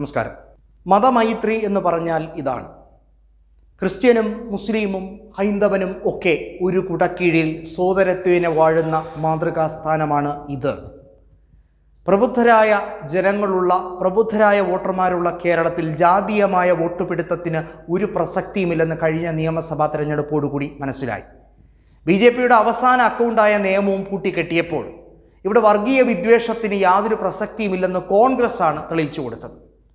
നമസ്കാരം മതമൈത്രി എന്ന് പറഞ്ഞാൽ ഇതാണ് ക്രിസ്ത്യനും മുസ്ലിമും ഹൈന്ദവനും ഒക്കെ ഒരു കുടക്കീഴിൽ സോദരത്വേന വാഴുന്ന മാതൃകാസ്ഥാനമാണ് ഇത് പ്രബുദ്ധരായ ജനങ്ങളുള്ള പ്രബുദ്ധരായ വോട്ടർമാരുള്ള കേരളത്തിൽ ജാതീയമായ വോട്ട് പിടുത്തത്തിന് ഒരു പ്രസക്തിയുമില്ലെന്ന് കഴിഞ്ഞ നിയമസഭാ തെരഞ്ഞെടുപ്പോടുകൂടി മനസ്സിലായി ബി ജെ പിയുടെ അവസാന അക്കൗണ്ടായ നിയമവും പൂട്ടിക്കെട്ടിയപ്പോൾ ഇവിടെ വർഗീയ വിദ്വേഷത്തിന് യാതൊരു പ്രസക്തിയുമില്ലെന്ന് കോൺഗ്രസ് ആണ് തെളിയിച്ചു കൊടുത്തത്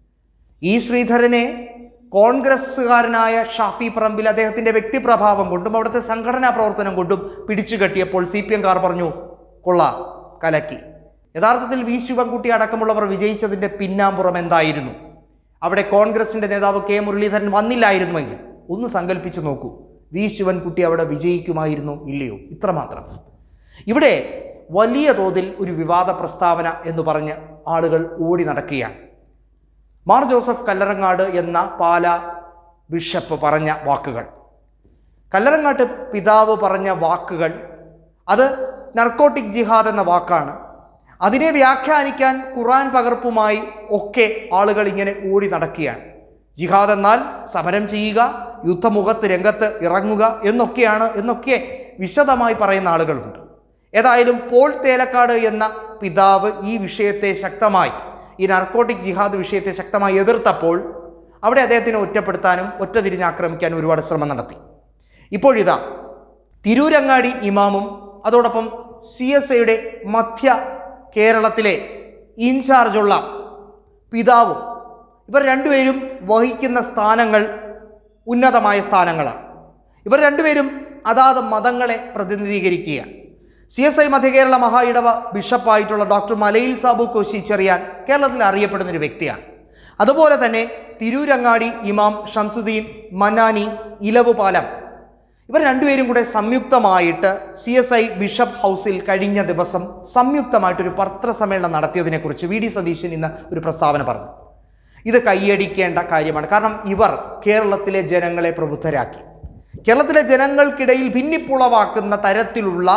ഈ ശ്രീധരനെ കോൺഗ്രസ്സുകാരനായ ഷാഫി പറമ്പിൽ അദ്ദേഹത്തിന്റെ വ്യക്തിപ്രഭാവം കൊണ്ടും അവിടുത്തെ സംഘടനാ പ്രവർത്തനം കൊണ്ടും പിടിച്ചു കെട്ടിയപ്പോൾ സി പി എംകാർ പറഞ്ഞു കൊള്ളാം കലക്കി യഥാർത്ഥത്തിൽ വി ശിവൻകുട്ടി അടക്കമുള്ളവർ വിജയിച്ചതിന്റെ പിന്നാമ്പുറം എന്തായിരുന്നു അവിടെ കോൺഗ്രസിന്റെ നേതാവ് കെ മുരളീധരൻ വന്നില്ലായിരുന്നുവെങ്കിൽ ഒന്ന് സങ്കല്പിച്ചു നോക്കൂ വി ശിവൻകുട്ടി അവിടെ വിജയിക്കുമായിരുന്നോ ഇല്ലയോ ഇത്രമാത്രം ഇവിടെ വലിയ തോതിൽ ഒരു വിവാദ പ്രസ്താവന എന്ന് പറഞ്ഞ് ആളുകൾ ഓടി നടക്കുകയാണ് മാർ ജോസഫ് കല്ലറങ്ങാട് എന്ന പാല ബിഷപ്പ് പറഞ്ഞ വാക്കുകൾ കല്ലറങ്ങാട്ട് പിതാവ് പറഞ്ഞ വാക്കുകൾ അത് നർക്കോട്ടിക് ജിഹാദ് എന്ന വാക്കാണ് അതിനെ വ്യാഖ്യാനിക്കാൻ ഖുറാൻ പകർപ്പുമായി ഒക്കെ ആളുകൾ ഇങ്ങനെ ഓടി നടക്കുകയാണ് ജിഹാദ് എന്നാൽ സമരം ചെയ്യുക യുദ്ധമുഖത്ത് രംഗത്ത് ഇറങ്ങുക എന്നൊക്കെയാണ് എന്നൊക്കെ വിശദമായി പറയുന്ന ആളുകളുണ്ട് ഏതായാലും പോൾ തേലക്കാട് എന്ന പിതാവ് ഈ വിഷയത്തെ ശക്തമായി ഈ നർക്കോട്ടിക് ജിഹാദ് വിഷയത്തെ ശക്തമായി എതിർത്തപ്പോൾ അവിടെ അദ്ദേഹത്തിനെ ഒറ്റപ്പെടുത്താനും ഒറ്റ തിരിഞ്ഞ് ആക്രമിക്കാനും ഒരുപാട് ശ്രമം നടത്തി ഇപ്പോഴിതാ തിരൂരങ്ങാടി ഇമാമും അതോടൊപ്പം സി എസ് ഐയുടെ മധ്യ കേരളത്തിലെ ഇൻചാർജുള്ള പിതാവും ഇവർ രണ്ടുപേരും വഹിക്കുന്ന സ്ഥാനങ്ങൾ ഉന്നതമായ സ്ഥാനങ്ങളാണ് ഇവർ രണ്ടുപേരും അതാത് മതങ്ങളെ പ്രതിനിധീകരിക്കുകയാണ് സി എസ് ഐ മധ്യകേരള മഹാ ഇടവ ബിഷപ്പായിട്ടുള്ള ഡോക്ടർ മലയിൽ സാബു കോശി ചെറിയാൻ കേരളത്തിൽ അറിയപ്പെടുന്ന ഒരു വ്യക്തിയാണ് അതുപോലെ തന്നെ തിരൂരങ്ങാടി ഇമാം ഷംസുദ്ദീൻ മന്നാനി ഇലവുപാലം ഇവർ രണ്ടുപേരും കൂടെ സംയുക്തമായിട്ട് സി എസ് ഐ ബിഷപ്പ് ഹൗസിൽ കഴിഞ്ഞ ദിവസം സംയുക്തമായിട്ടൊരു പത്രസമ്മേളനം നടത്തിയതിനെക്കുറിച്ച് വി ഡി സതീശൻ ഇന്ന് ഒരു പ്രസ്താവന പറഞ്ഞു ഇത് കൈയടിക്കേണ്ട കാര്യമാണ് കാരണം ഇവർ കേരളത്തിലെ ജനങ്ങളെ പ്രബുദ്ധരാക്കി കേരളത്തിലെ ജനങ്ങൾക്കിടയിൽ ഭിന്നിപ്പുളവാക്കുന്ന തരത്തിലുള്ള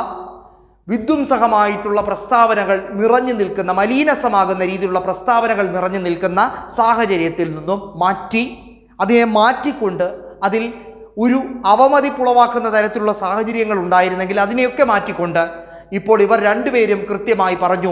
വിധ്വംസകമായിട്ടുള്ള പ്രസ്താവനകൾ നിറഞ്ഞു നിൽക്കുന്ന മലീനസമാകുന്ന രീതിയിലുള്ള പ്രസ്താവനകൾ നിറഞ്ഞു നിൽക്കുന്ന സാഹചര്യത്തിൽ നിന്നും മാറ്റി അതിനെ മാറ്റിക്കൊണ്ട് അതിൽ ഒരു അവമതിപ്പുളവാക്കുന്ന തരത്തിലുള്ള സാഹചര്യങ്ങൾ ഉണ്ടായിരുന്നെങ്കിൽ അതിനെയൊക്കെ മാറ്റിക്കൊണ്ട് ഇപ്പോൾ ഇവർ രണ്ടുപേരും കൃത്യമായി പറഞ്ഞു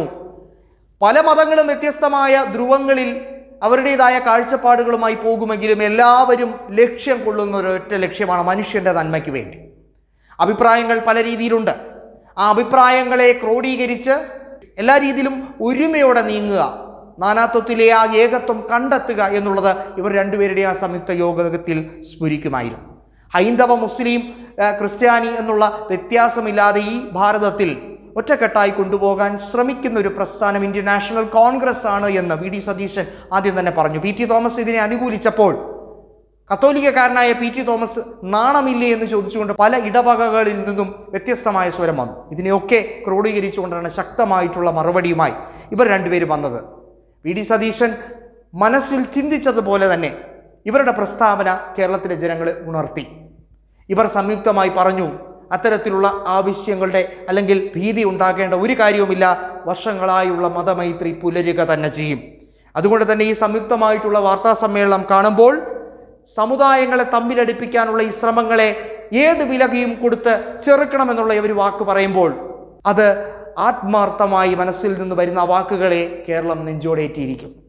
പല മതങ്ങളും വ്യത്യസ്തമായ ധ്രുവങ്ങളിൽ അവരുടേതായ കാഴ്ചപ്പാടുകളുമായി പോകുമെങ്കിലും എല്ലാവരും ലക്ഷ്യം കൊള്ളുന്ന ഒരൊറ്റ ലക്ഷ്യമാണ് മനുഷ്യൻ്റെ നന്മയ്ക്ക് വേണ്ടി അഭിപ്രായങ്ങൾ പല രീതിയിലുണ്ട് ആ അഭിപ്രായങ്ങളെ ക്രോഡീകരിച്ച് എല്ലാ രീതിയിലും ഒരുമയോടെ നീങ്ങുക നാനാത്വത്തിലെ ആ ഏകത്വം കണ്ടെത്തുക എന്നുള്ളത് ഇവർ രണ്ടുപേരുടെയും ആ സംയുക്ത യോഗത്തിൽ സ്ഫുരിക്കുമായിരുന്നു ഹൈന്ദവ മുസ്ലിം ആ, ക്രിസ്ത്യാനി എന്നുള്ള വ്യത്യാസമില്ലാതെ ഈ ഭാരതത്തിൽ ഒറ്റക്കെട്ടായി കൊണ്ടുപോകാൻ ശ്രമിക്കുന്ന ഒരു പ്രസ്ഥാനം ഇന്ത്യൻ നാഷണൽ കോൺഗ്രസ് ആണ് എന്ന് വി ഡി സതീശൻ ആദ്യം തന്നെ പറഞ്ഞു പി ടി തോമസ് ഇതിനെ അനുകൂലിച്ചപ്പോൾ കത്തോലിക്കക്കാരനായ പി ടി തോമസ് നാണമില്ലേ എന്ന് ചോദിച്ചുകൊണ്ട് പല ഇടവകകളിൽ നിന്നും വ്യത്യസ്തമായ സ്വരം വന്നു ഇതിനെയൊക്കെ ക്രോഡീകരിച്ചുകൊണ്ടാണ് ശക്തമായിട്ടുള്ള മറുപടിയുമായി ഇവർ രണ്ടുപേരും വന്നത് വി ഡി സതീശൻ മനസ്സിൽ ചിന്തിച്ചതുപോലെ തന്നെ ഇവരുടെ പ്രസ്താവന കേരളത്തിലെ ജനങ്ങളെ ഉണർത്തി ഇവർ സംയുക്തമായി പറഞ്ഞു അത്തരത്തിലുള്ള ആവശ്യങ്ങളുടെ അല്ലെങ്കിൽ ഭീതി ഉണ്ടാകേണ്ട ഒരു കാര്യവുമില്ല വർഷങ്ങളായുള്ള മതമൈത്രി പുലരുക തന്നെ ചെയ്യും അതുകൊണ്ട് തന്നെ ഈ സംയുക്തമായിട്ടുള്ള വാർത്താ സമ്മേളനം കാണുമ്പോൾ സമുദായങ്ങളെ തമ്മിലടിപ്പിക്കാനുള്ള ഈ ശ്രമങ്ങളെ ഏത് വിലകയും കൊടുത്ത് ചെറുക്കണമെന്നുള്ള ഒരു വാക്ക് പറയുമ്പോൾ അത് ആത്മാർത്ഥമായി മനസ്സിൽ നിന്ന് വരുന്ന ആ വാക്കുകളെ കേരളം നെഞ്ചോടേറ്റിയിരിക്കും